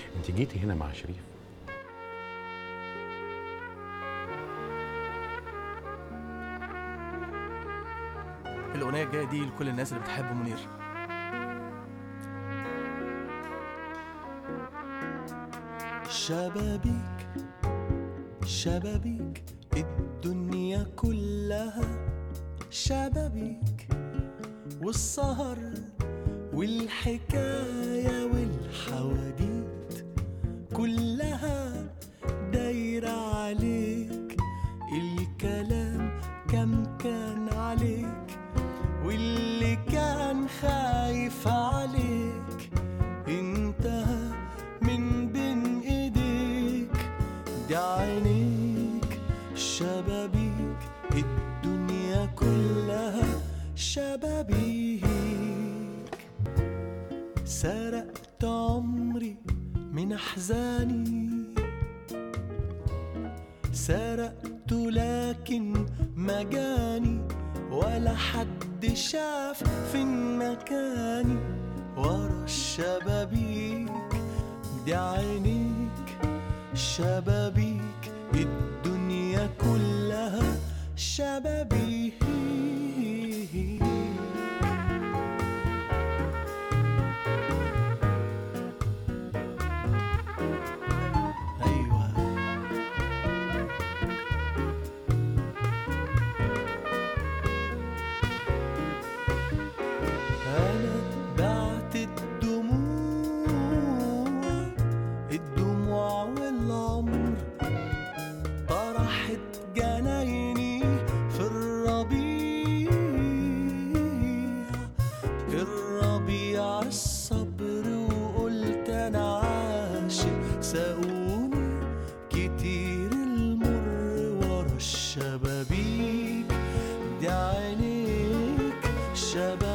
انت جيتي هنا مع شريف الاغنيه الجايه دي لكل الناس اللي بتحب منير شبابيك شبابيك الدنيا كلها شبابيك والسهر والحكاية والحواديت كلها دايرة عليك الكلام كم كان عليك واللي كان خايف عليك انتهى من بين ايديك دي عينيك شبابيك الدنيا كلها شبابيك سرقت عمري من احزاني سرقت لكن ما جاني ولا حد شاف فين مكاني ورا الشبابيك دي عينيك شبابيك الدنيا كلها شبابيك ايوه أنا بعت الدموع الدموع والعمر طرحت جنايني في الربيع الربيع الصبر وقلت أنا عاشق ساقوني كتير المر ورا الشبابيك دي عينيك شبابيك